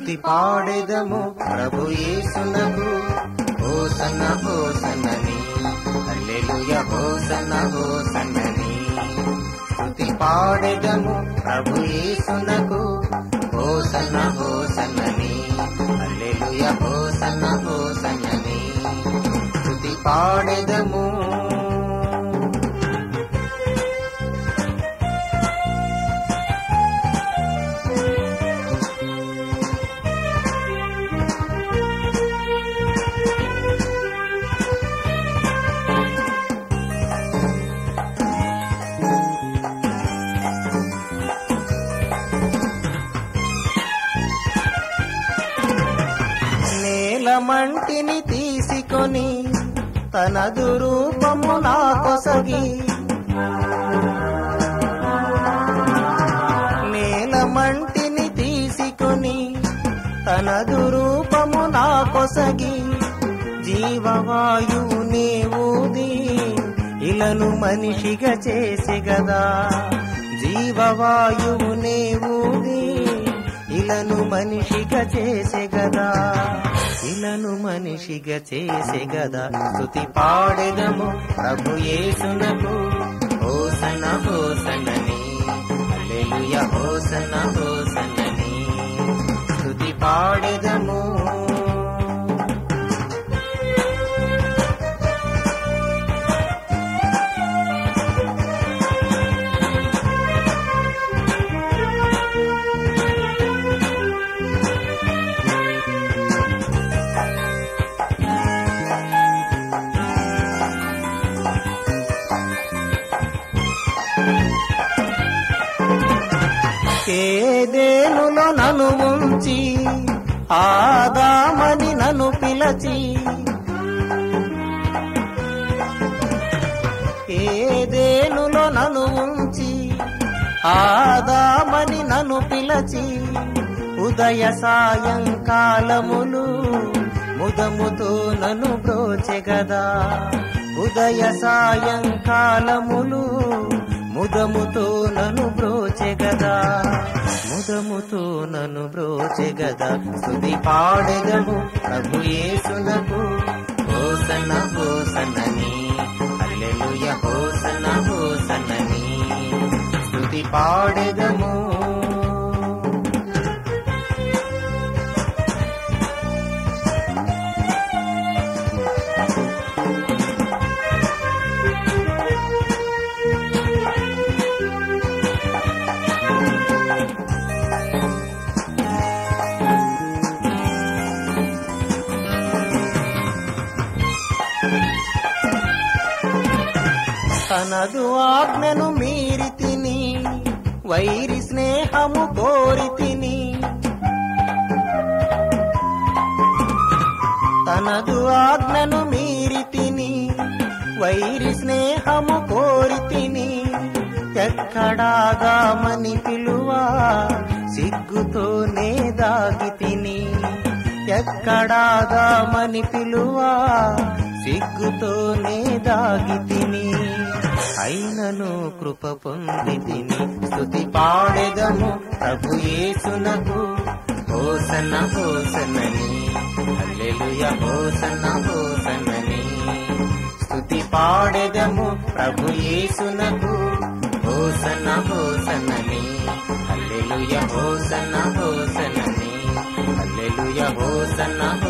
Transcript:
స్తుతి పాడెదము ప్రభు యేసునకు హోసన్న హోసన్నని హల్లెలూయ హోసన్న హోసన్నని స్తుతి పాడెదము ప్రభు యేసునకు హోసన్న హోసన్నని హల్లెలూయ హోసన్న హోసన్నని స్తుతి పాడెదము నేల మంటిని తీసుకొని తనదు రూపము నా కొసగి నేల మంటిని తీసుకొని తనదు రూపము నా కొసగి జీవవాయువు ఊది ఇలను మనిషిగా చేసి గదా జీవవాయువు ఊది ఇలను మనిషిగా చేసే గదా ఇలను మనిషిగా చేసే గదా స్తుతి పాడెదము ప్రభు యేసునకు హోసన హోసనని హల్లెలూయ హోసన హోసనని స్తుతి పాడెదము ఏదేనులో నన్ను ఉంచి ఆదామని నన్ను పిలచి ఏదేనులో నన్ను ఉంచి ఆదామని నన్ను పిలచి ఉదయ సాయంకాలములు ముదముతో నన్ను బ్రోచెగదా ఉదయ సాయంకాలములు ముదముతో నన్ను బ్రోచెగదా ముదముతో నన్ను బ్రోచెగదా స్తుతి పాడెదము ప్రభు యేసునకు హోసన హోసనని హల్లెలూయ హోసన హోసనని స్తుతి పాడెదము తనదు ఆజ్ఞను మీరి తిని వైరి స్నేహము కోరి తిని తనదు ఆజ్ఞను మీరి తిని వైరి స్నేహము కోరి తిని ఎక్కడాగామని పిలువా సిగ్గుతోనే దాగి తిని ఎక్కడాగామని పిలువా సిగ్గుతోనే దాగి తిని అయినను కృప పొంది తిని స్తుతి పాడెదము ప్రభు యేసునకు హోసన హోసనని హల్లెలూయ హోసన హోసనని స్తుతి పాడెదము ప్రభు యేసునకు హోసన హోసనని హల్లెలూయ హోసన హోసనని హల్లెలూయ హోసన